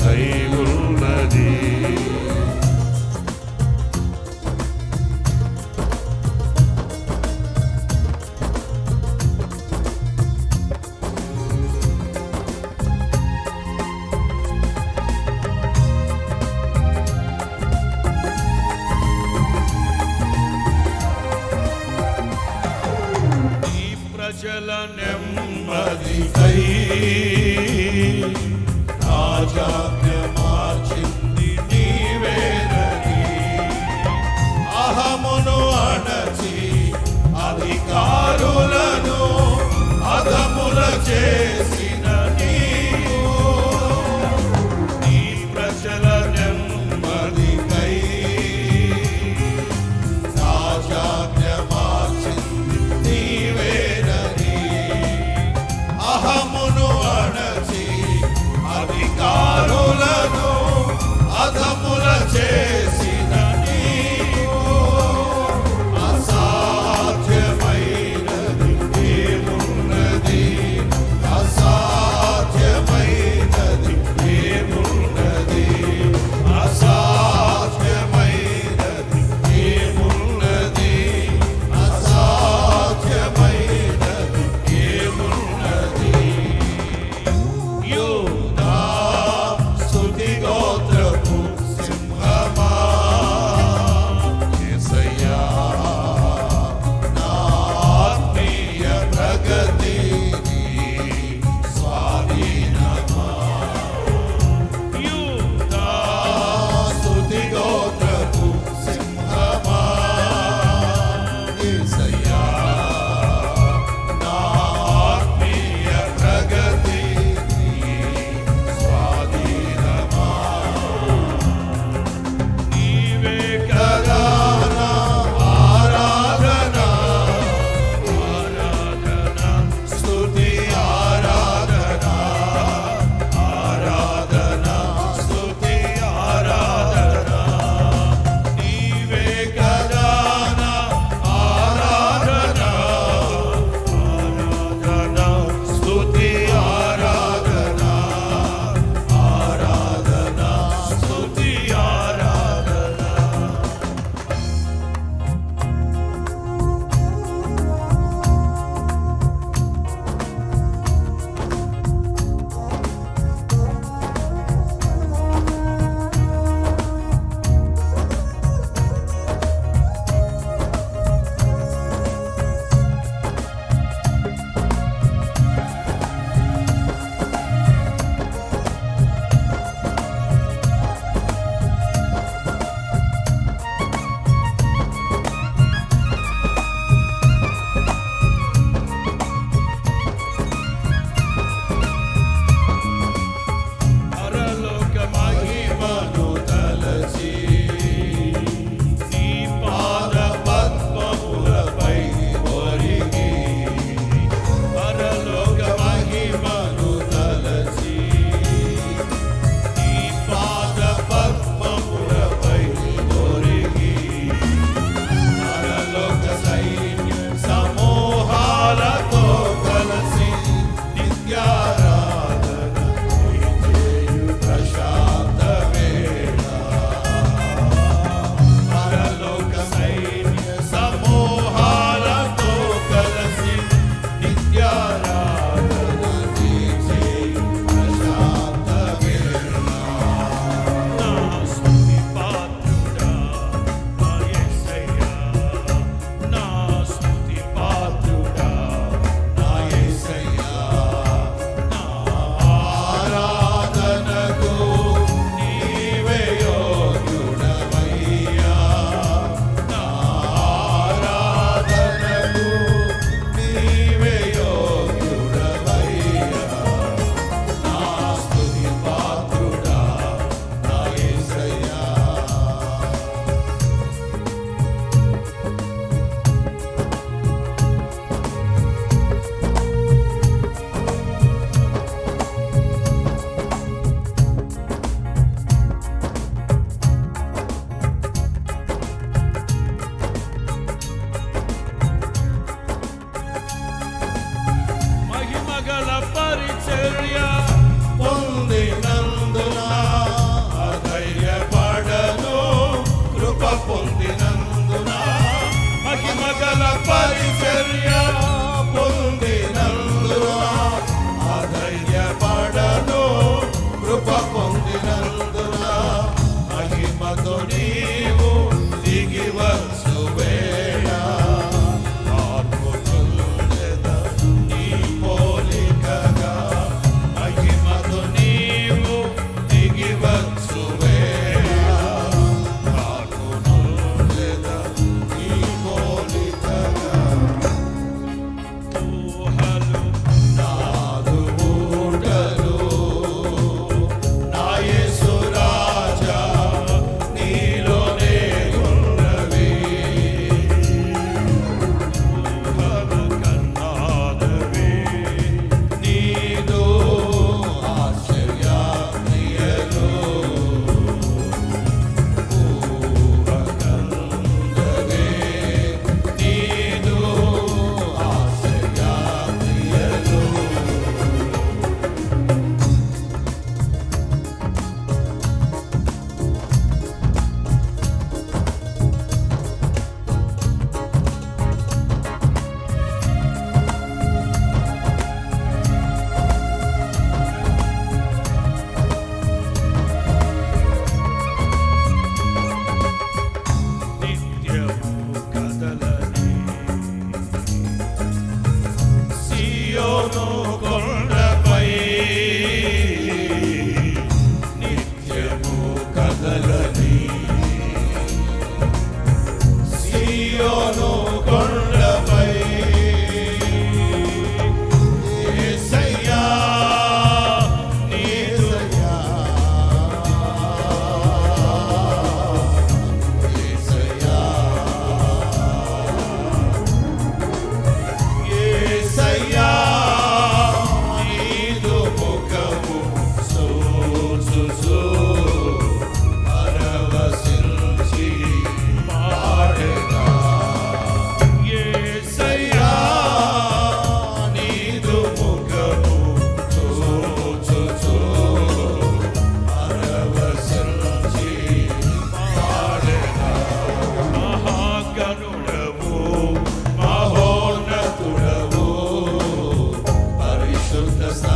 దయ ఉన్నది ఈ ప్రజల నెమ్మదికై రాజాజ్ఞ మా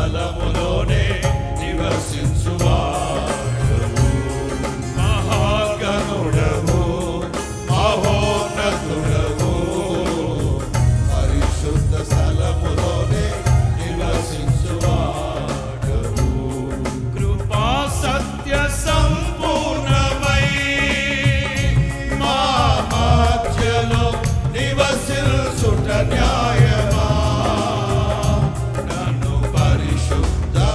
స్థలములోనే నివసించువాడవు మహాగణుడవు మహోన్నతుడవు పరిశుద్ధ స్థలములోనే నివసించువాడవు కృపా సత్య సంపూర్ణమై మా మధ్యలో నివసించుట న్యాయమా నన్ను పరిశుద్ధ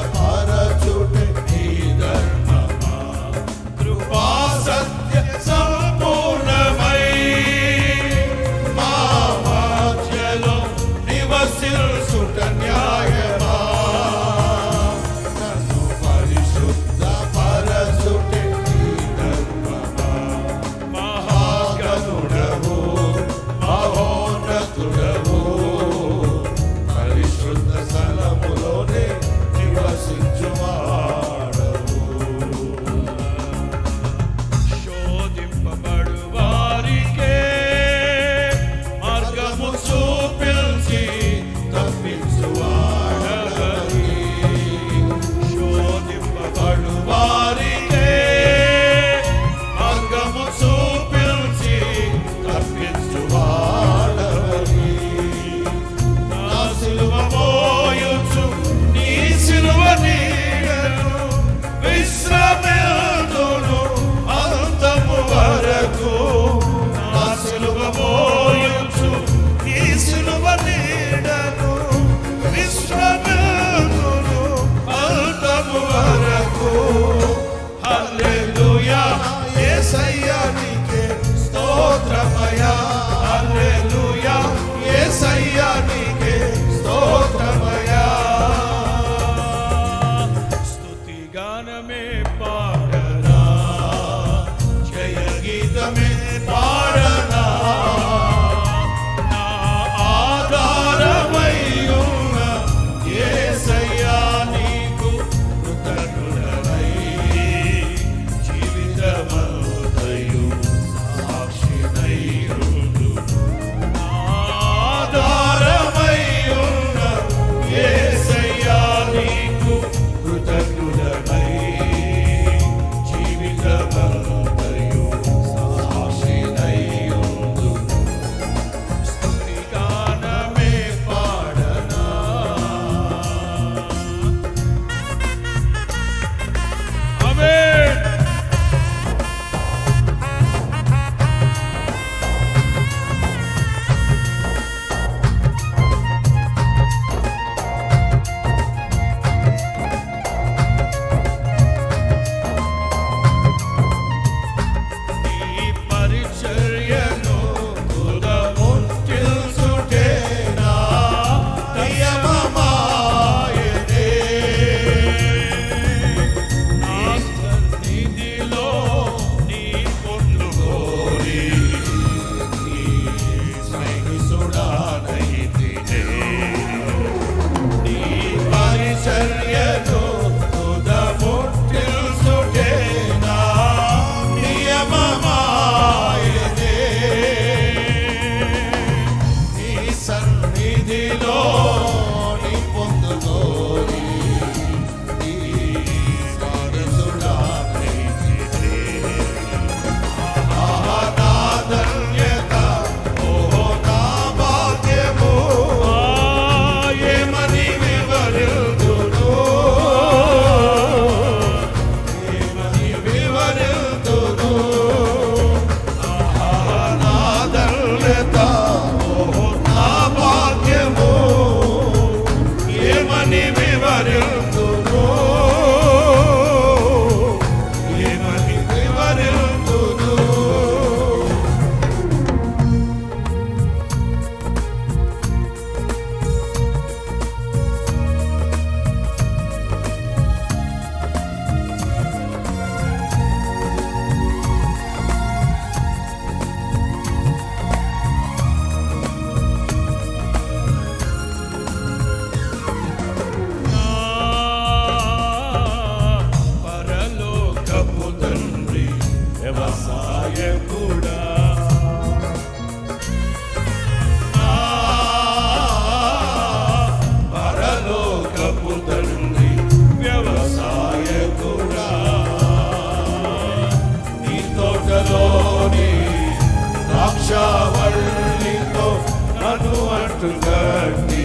అట్టు కట్టి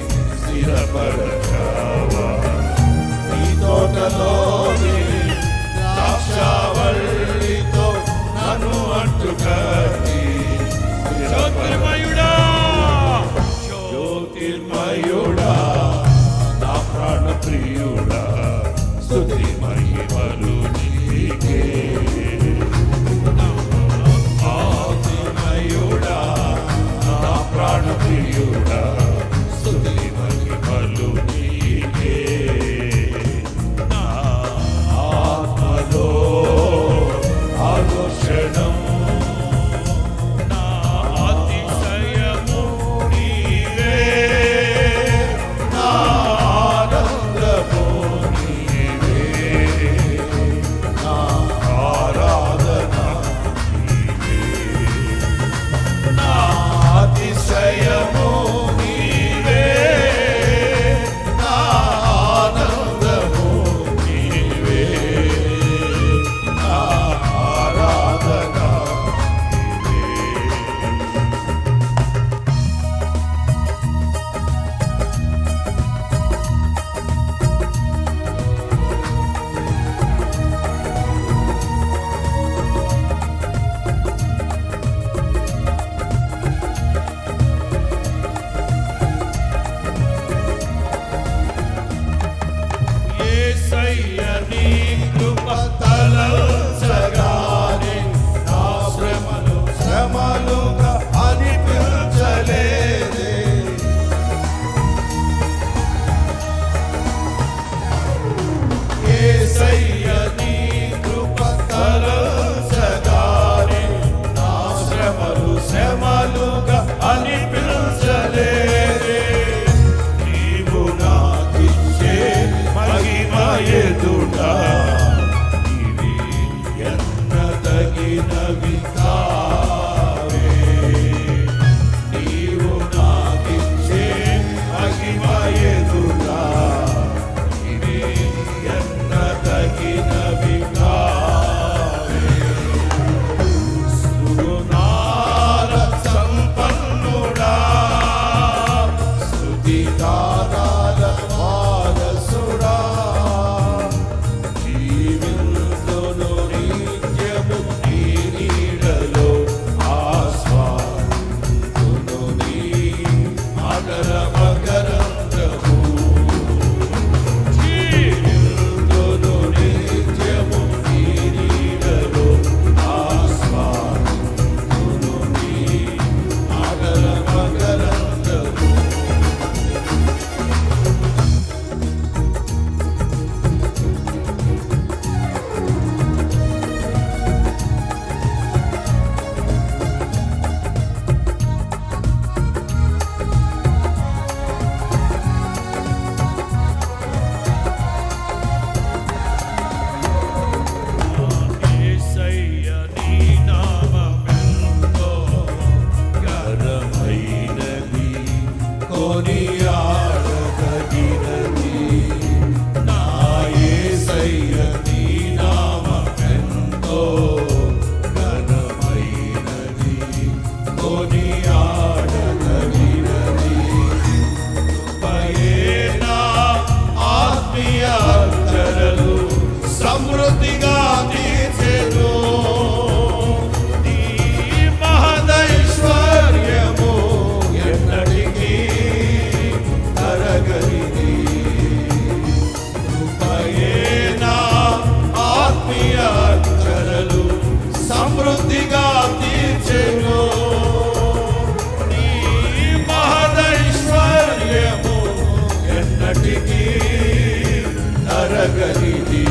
స్థిరపరచావా నీ తోటలోని ద్రాక్షావళితో నన్ను అట్టు కట్టి జ్యోతిర్మయుడా జ్యోతిర్మయుడా నా ప్రాణ ప్రియుడా స్తుతి మహిమలు నీకే ఆదిమయుడా నా ప్రాణ ప్రియుడా స్తుతి మహిమలు నీకే నా ఆత్మలో ఆలోచనం నా అతిశయము నీవే నా ఆనందము నీవే నా ఆరాధన నీవే నా అతిశయము నీవే నా ఆనందము నీవే నా ఆరాధన నీవే యేసయ్య నీ కృప తలంచగానే నా శ్రమలు శ్రమలుగా అనిపించలేదే యేసయ్య నీ కృప తలంచగానే నా శ్రమలు శ్రమలుగా అనిపించలేదే నీవు నాకిచ్చే మహిమ ఎదుట ఇవి ఎన్నదగినవి కావే నీవు నాకిచ్చే మహిమ ఎదుట ఇవి ఎన్నదగినవి కావే సుగుణాల సంపన్నుడా స్తుతిగానాల వారసుడా జీవింతును నిత్యము నీ నీడలో ఆస్వాదును నీ మకర మకరంగము జీవింతును నిత్యము నీ నీడలో ఆస్వాదును నీ మకర మకరంగము యేసయ్య నీ నామమెంతో ఘనమైనది కొనియాడదగినది నా యేసయ్య నీ నామమెంతో ఘనమైనది కొనియాడదగినది పయేనా ఆత్మీయ అక్షరలు సమృద్ధిగా తీర్చెను నీ మహదైశ్వర్యము ఎన్నటికీ తరగనిది కృపయేనా ఆత్మీయ అక్షరలు సమృద్ధిగా తీర్చెను నీ మహదైశ్వర్యము ఎన్నటికీ తరగనిది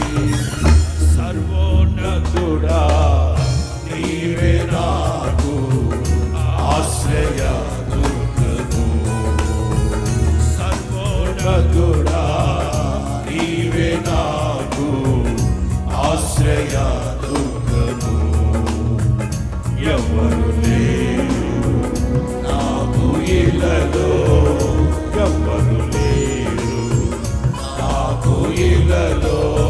సర్వోన్నతుడా నీవే నాకు ఆశ్రయ దుర్గము సర్వోన్నతుడా నీవే నాకు ఆశ్రయ దుర్గము ఎవరు లేరు నాకు ఇలలో ఎవరు లేరు నాకు ఇలలో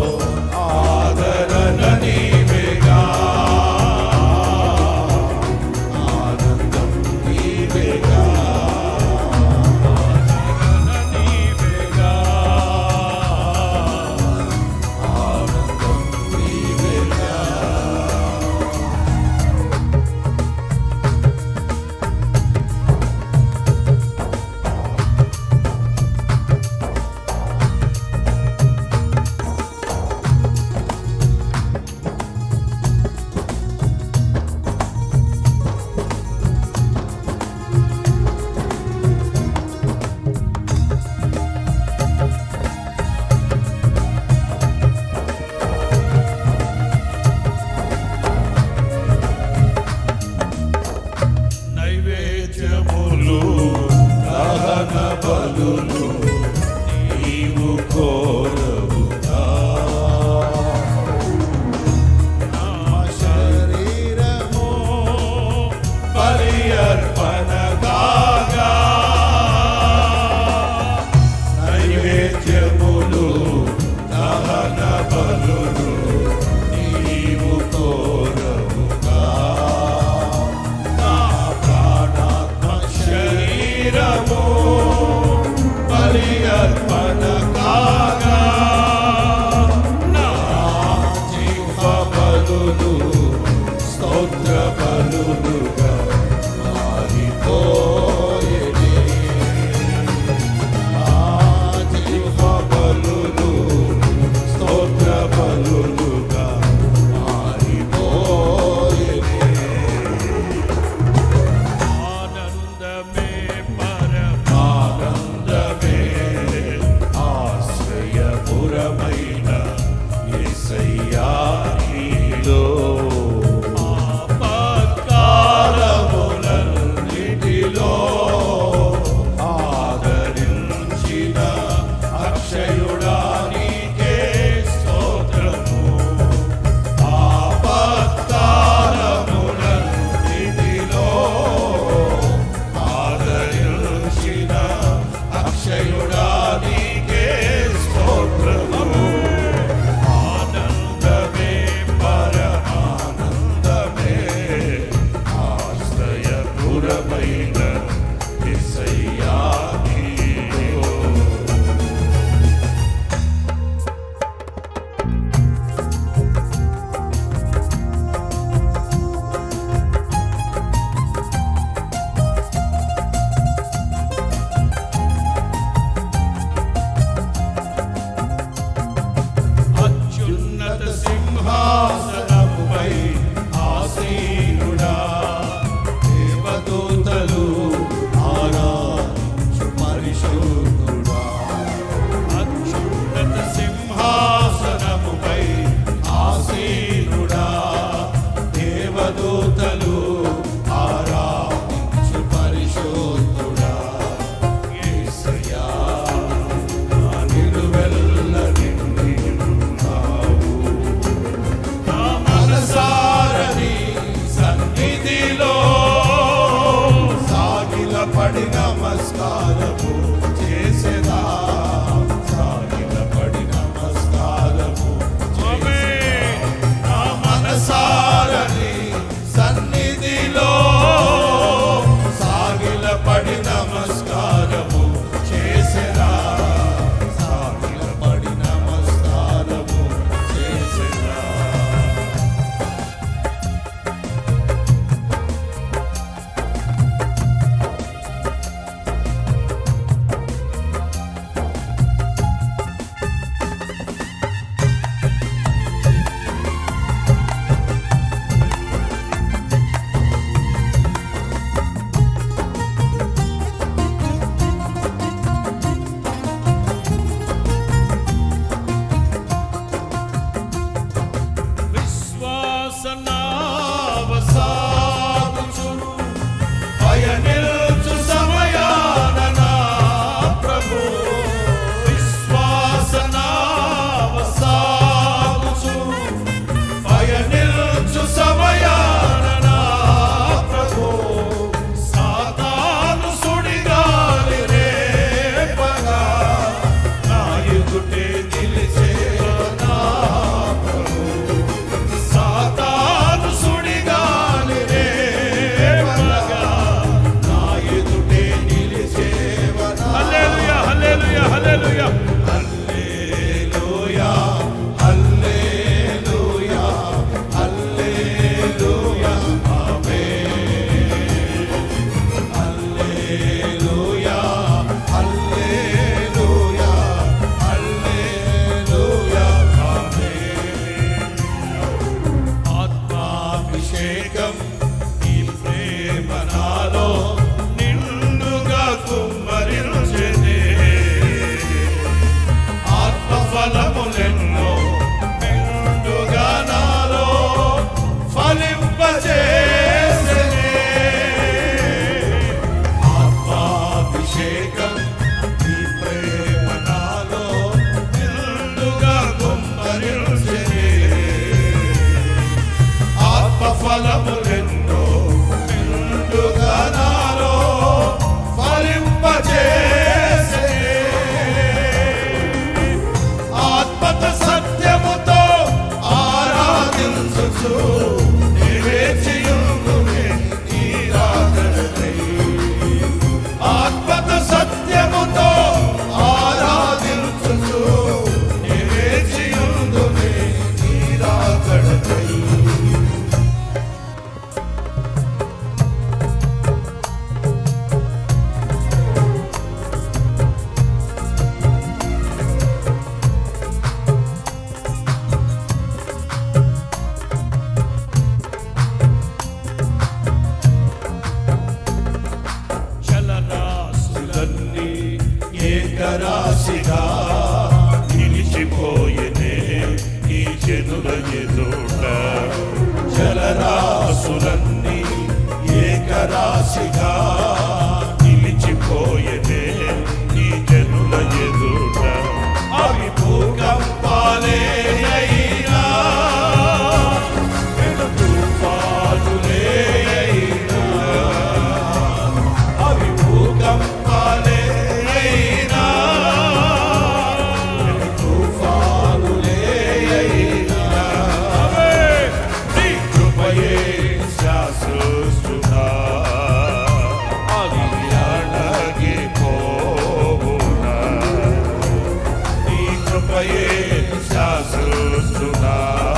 చూస్తున్నా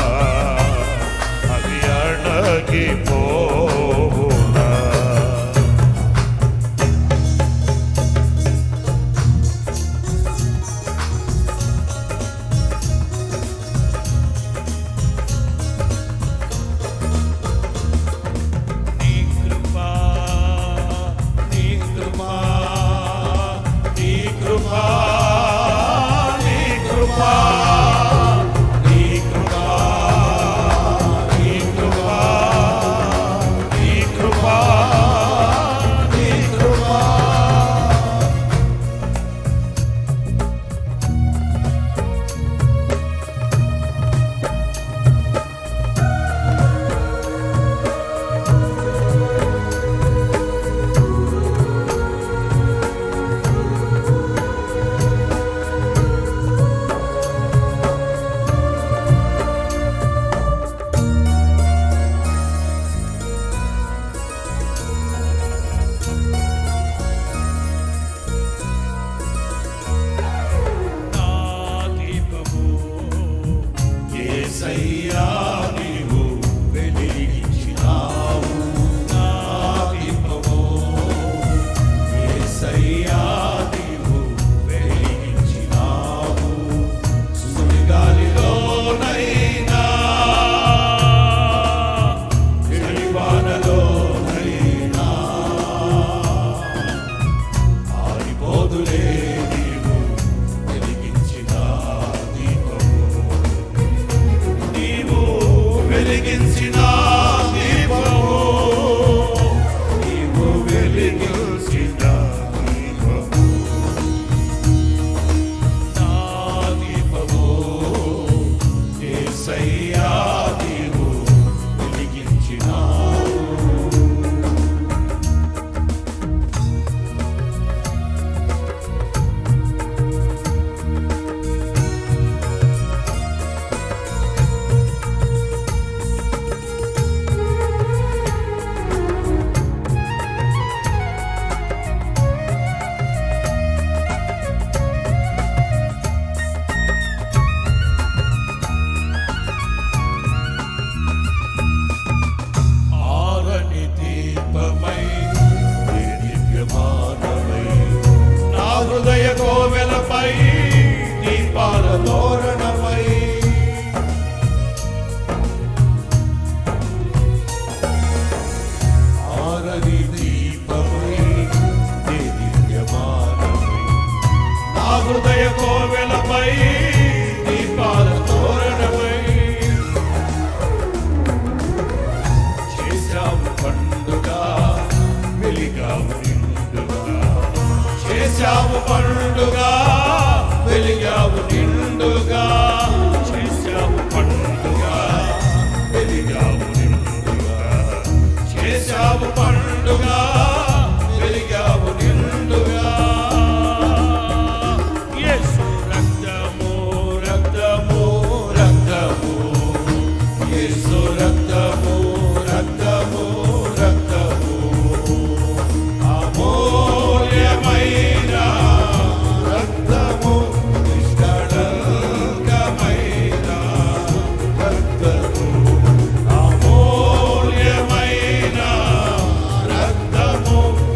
అది అణగిపోవునా నీ కృపా నీ కృపా నీ కృపా నీ కృపా నీ కృపా నీ కృపా నీ కృపా నీ కృపా నా దీపము యేసయ్యా నీవు వెలిగించినావు నా దీపము యేసయ్యా నీవు వెలిగించినావు సుడిగాలిలోనైనా చెలివానలోనైనా ఆరిపోదులే నీవు వెలిగించిన దీపము నీవు వెలిగించిన దీపము నీవు వెలిగించిన దీపము నా దీపము యేసయ్యా నీవు వెలిగించినావు ఆరని దీపమై నీ దివ్యమానమై నా హృదయ కోవెలపై దీపాల తోరణమై ఆరని దీపమై నీ దివ్యమానమై నా హృదయ కోవెలపై దీపాల తోరణమై చేశావు పండుగ వెలిగావు నిండుగా చేశావు పండుగ వెలిగావు నిండుగా చేశావు పండుగ వెలిగావు నిండుగా చేశావు పండుగ వెలిగావు నిండుగా యేసు రక్తము రక్తము రక్తము యేసు రక్తము రక్తము రక్తము అమూల్యమైన రక్తము నిష్కళంకమైన రక్తము అమూల్యమైన రక్తము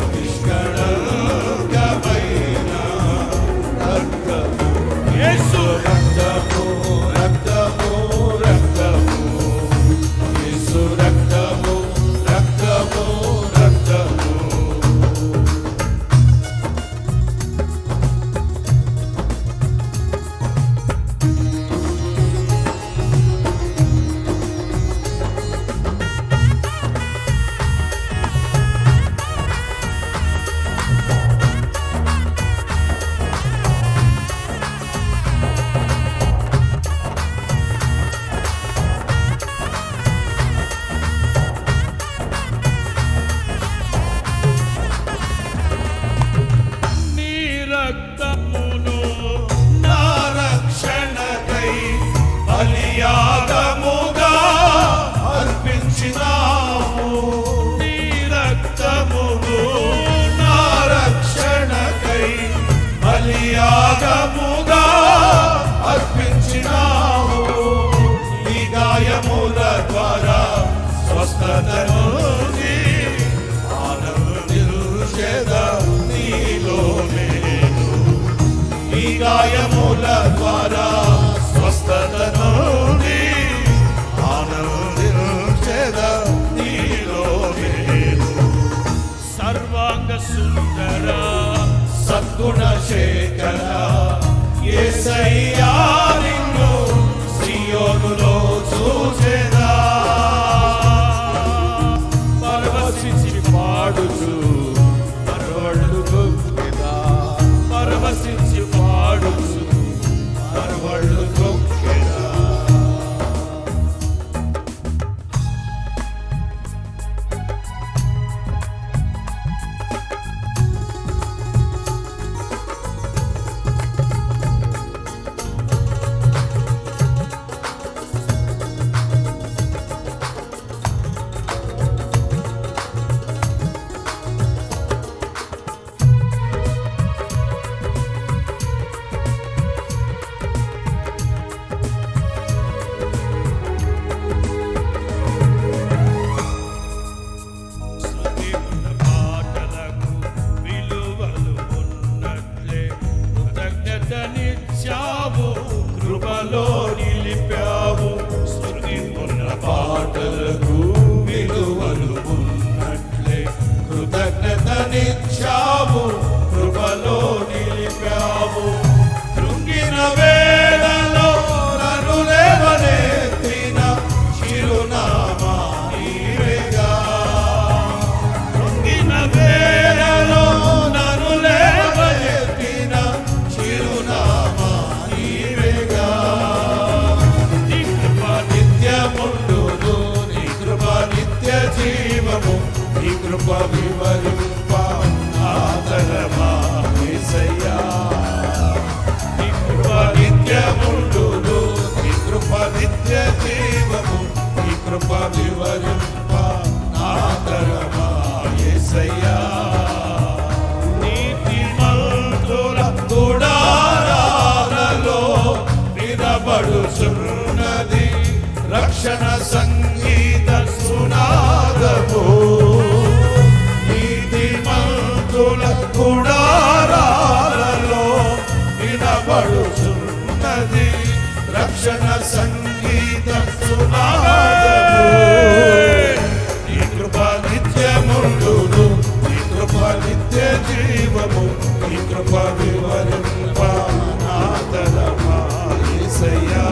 నిష్కళంకమైన రక్తము యేసు రక్తము రక్తము రక్తము యేసు రక్తము రక్తము రక్తము నీ రక్తమును నా రక్షణకై బలియాగముగా అర్పించినావు నీ రక్తమును నా రక్షణకై బలియాగముగా అర్పించినావు స్వస్థతను ఆనందించేద నీలో నేను ఈ గాయముల ద్వారా స్వస్థతను ఆనందించేద నీలో నేను సర్వాంగ సుందర సద్గుణ శేఖర యేసయ్యా నిన్ను సియోనులో చూసేదా పరవశించి పాడుచు పరవళ్ళు గొక్కెదా పరవశించి పాడుచు పరవళ్ళు గొక్కెదా శృతి ఉన్న పాటలకు విలువలు ఉన్నట్లే కృతజ్ఞతనిచ్చావు కృపలో నిలిపావు శృతి ఉన్న పాటలకు విలువలు ఉన్నట్లే కృతజ్ఞతనిచ్చావు కృపలో నిలిపావు కృంగిన వేళలో నన్ను లేవనెత్తిన చిరునామా నీవేగా కృంగిన వేళలో నన్ను లేవనెత్తిన చిరునామా నీవేగా నీ కృప నిత్యముండును నీ కృప నిత్య జీవము నీ కృప వివరింప ఆదరమా యేసయ్యా నీ కృప నిత్యముండును నీ కృప నిత్య జీవము నీ కృప వివరింప ఆదరమా యేసయ్యా నీతిమంతుల గుడారాలలో వినబడుచున్నది రక్షణ సంగీత సునాదము నీతిమంతుల గుడారాలలో వినబడుచున్నది రక్షణ సంగీత సునాదము నీ కృప నిత్యముండును నీ కృప నిత్య జీవము నీ కృప వివరింప నాదరమా యేసయ్యా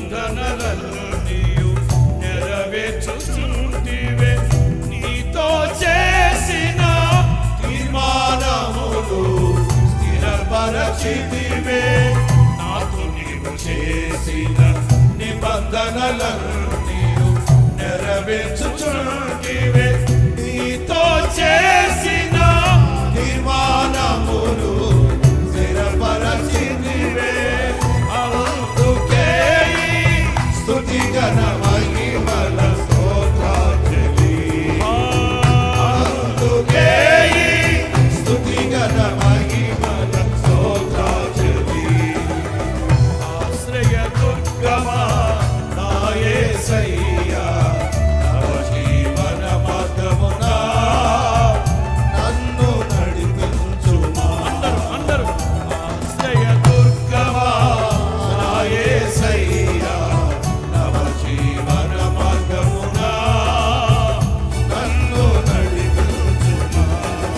నిబంధనలన్నీయు నెరవేర్చుచుంటివే నీతో చేసిన తీర్మానములు స్థిరపరచితివే నాతో నీవు చేసిన నిబంధనలను నెరవేర్చుచుంటివే నీతో చేసిన తీర్మానములు స్థిరపరచితివే అందుకే ఈ స్తుతి గణ మహిమల స్తోత్రాంజలి అందుకే ఈ స్తుతి గణ మహిమల స్తోత్రాంజలి ఆశ్రయ దుర్గమా నా యేసయ్యా నవ జీవన మార్గమున నన్ను నడిపించుమా అందరూ అందరూ ఆశ్రయ దుర్గమా నా యేసయ్యా నవ జీవన మార్గమున నన్ను నడిపించుమా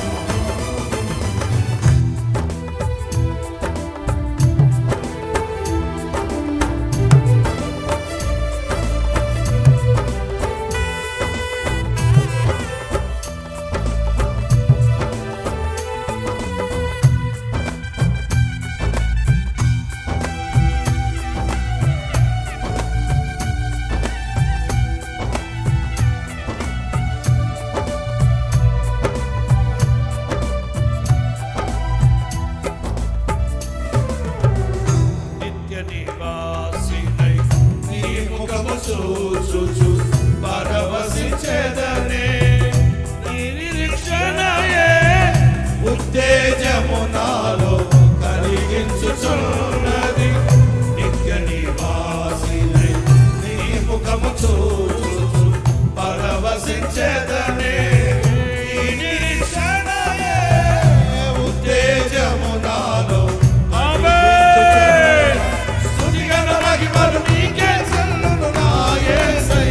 నిత్య నివాసినై నీ ముఖము చూచుచు పరవశించెదనే నీ నిరీక్షణయే ఉత్తేజము నాలో కలిగించుచున్నది నిత్య నివాసినై నీ ముఖము చూచుచు పరవశించెదనే ఈ నిరీక్షణయే ఉత్తేజము నాలో ఆమేన్ స్తుతిగణ మహిమలు నీకే చెల్లును నా యేసయ్యా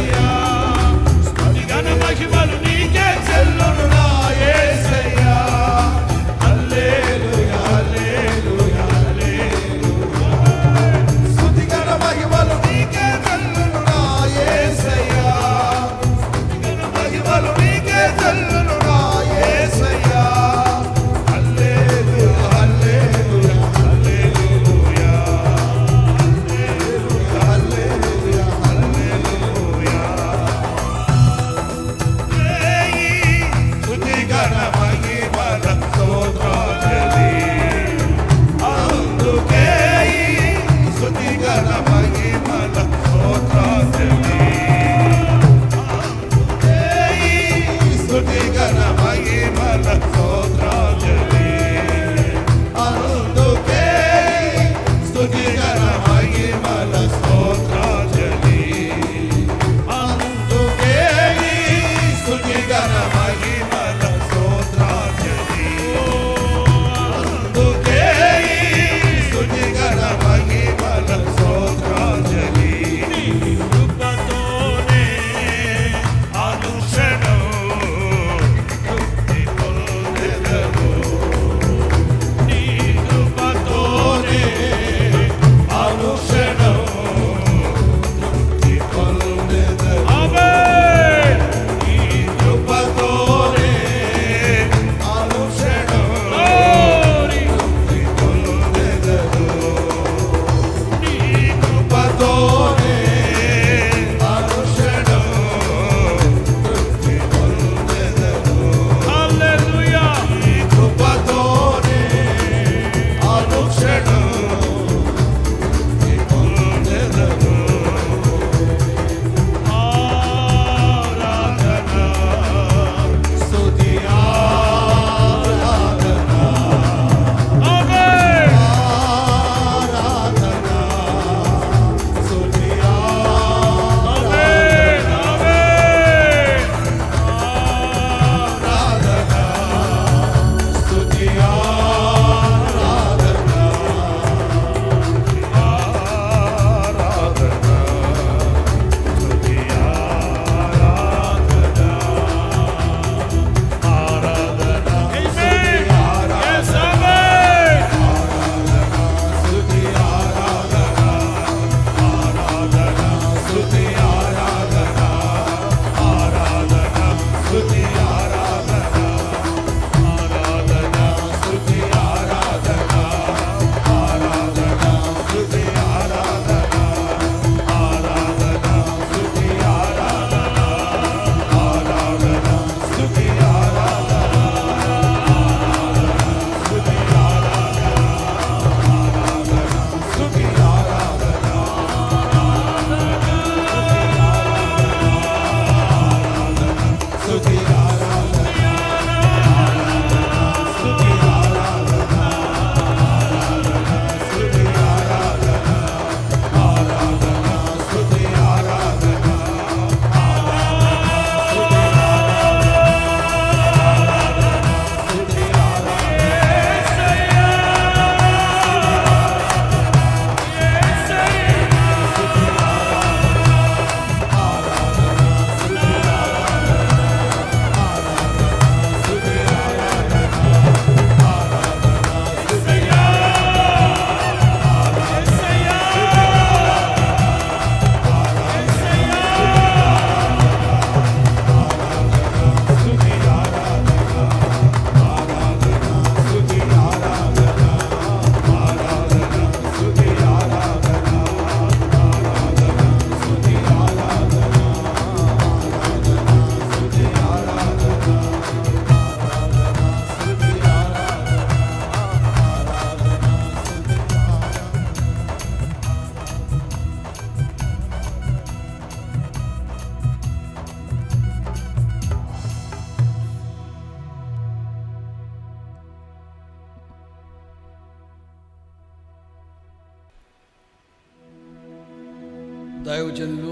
దైవజనులు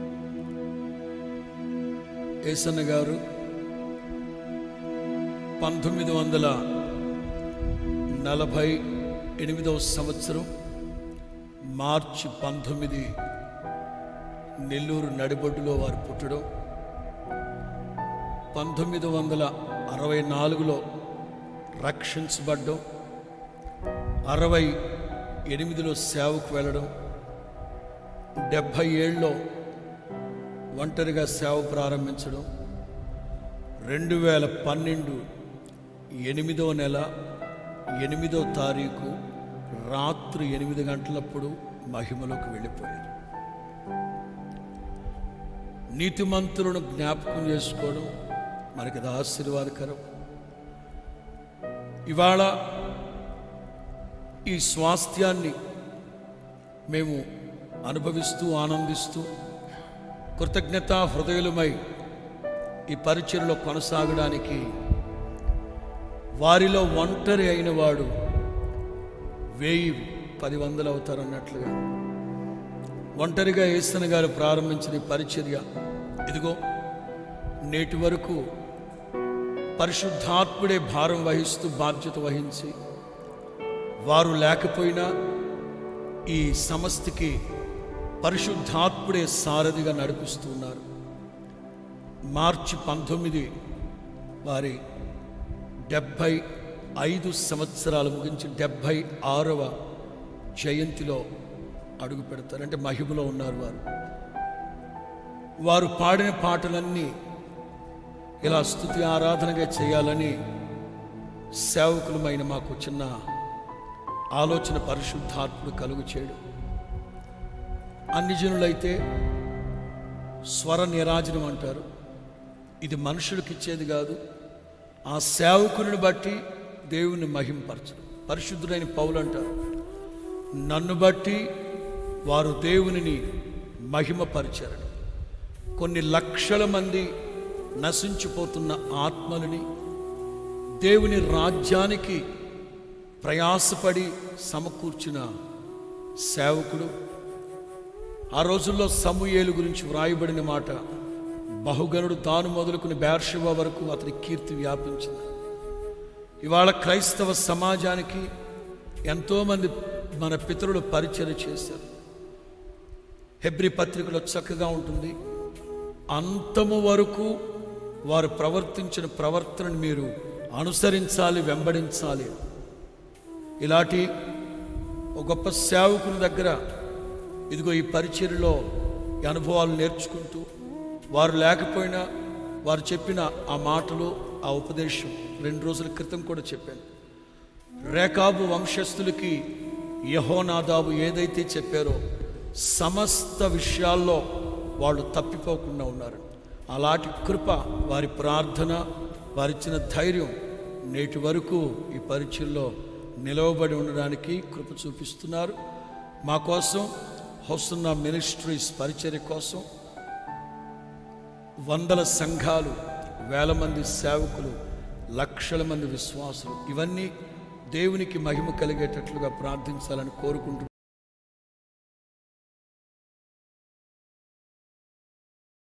ఏసన్న గారు పంతొమ్మిది వందల నలభై ఎనిమిదవ సంవత్సరం మార్చి పంతొమ్మిది నెల్లూరు నడిబొడ్డులో వారు పుట్టడం పంతొమ్మిది వందల అరవై నాలుగులో రక్షించబడ్డం అరవై ఎనిమిదిలో సేవకు వెళ్ళడం డెబ్భై ఏళ్ళలో ఒంటరిగా సేవ ప్రారంభించడం రెండు వేల పన్నెండు ఎనిమిదో నెల ఎనిమిదో తారీఖు రాత్రి ఎనిమిది గంటలప్పుడు మహిమలోకి వెళ్ళిపోయారు నీతిమంతులను జ్ఞాపకం చేసుకోవడం మనకి అది ఆశీర్వాదకరం ఇవాళ ఈ స్వాస్థ్యాన్ని మేము అనుభవిస్తూ ఆనందిస్తూ కృతజ్ఞతా హృదయులమై ఈ పరిచయలో కొనసాగడానికి వారిలో ఒంటరి అయిన వాడు వేయి పది వందలు అవుతారన్నట్లుగా ఒంటరిగా ఏసన గారు ప్రారంభించిన ఈ పరిచర్య ఇదిగో నేటి వరకు పరిశుద్ధాత్ముడే భారం వహిస్తూ బాధ్యత వహించి వారు లేకపోయినా ఈ సమస్తికి పరిశుద్ధాత్ముడే సారథిగా నడిపిస్తున్నారు మార్చి పంతొమ్మిది వారి డెబ్భై ఐదు సంవత్సరాలు ముగించి డెబ్భై ఆరవ జయంతిలో అడుగు పెడతారు అంటే మహిమలో ఉన్నారు వారు వారు పాడిన పాటలన్నీ ఇలా స్థుతి ఆరాధనగా చేయాలని సేవకులమైన మాకు చిన్న ఆలోచన పరిశుద్ధాత్ముడు కలుగు చేయడం అన్ని జనులైతే స్వర నిరాజనం అంటారు ఇది మనుషులకు ఇచ్చేది కాదు ఆ సేవకుని బట్టి దేవుని మహింపరచడం పరిశుద్ధుడైన పౌలు అంటారు నన్ను బట్టి వారు దేవునిని మహిమపరిచారని కొన్ని లక్షల మంది నశించిపోతున్న ఆత్మలని దేవుని రాజ్యానికి ప్రయాసపడి సమకూర్చిన సేవకుడు ఆ రోజుల్లో సమూయేలు గురించి వ్రాయబడిన మాట బహుగనుడు తాను మొదలుకుని బేర్షవ వరకు అతని కీర్తి వ్యాపించింది ఇవాళ క్రైస్తవ సమాజానికి ఎంతోమంది మన పితరులు పరిచయం చేశారు హెబ్రి పత్రికలో చక్కగా ఉంటుంది అంతము వరకు వారు ప్రవర్తించిన ప్రవర్తనను మీరు అనుసరించాలి వెంబడించాలి ఇలాంటి ఒక గొప్ప సేవకుని దగ్గర ఇదిగో ఈ పరిచర్యలో ఈ అనుభవాలు నేర్చుకుంటూ వారు లేకపోయినా వారు చెప్పిన ఆ మాటలు ఆ ఉపదేశం రెండు రోజుల క్రితం కూడా చెప్పాను రేకాబు వంశస్థులకి యహోనాదాబు ఏదైతే చెప్పారో సమస్త విషయాల్లో వాళ్ళు తప్పిపోకుండా ఉన్నారు అలాంటి కృప వారి ప్రార్థన వారిచ్చిన ధైర్యం నేటి వరకు ఈ పరిచయంలో నిలవబడి ఉండడానికి కృప చూపిస్తున్నారు మా కోసం హొస్తున్న మినిస్ట్రీస్ పరిచర్య కోసం వందల సంఘాలు వేల మంది సేవకులు లక్షల మంది విశ్వాసులు ఇవన్నీ దేవునికి మహిమ కలిగేటట్లుగా ప్రార్థించాలని కోరుకుంటున్నాను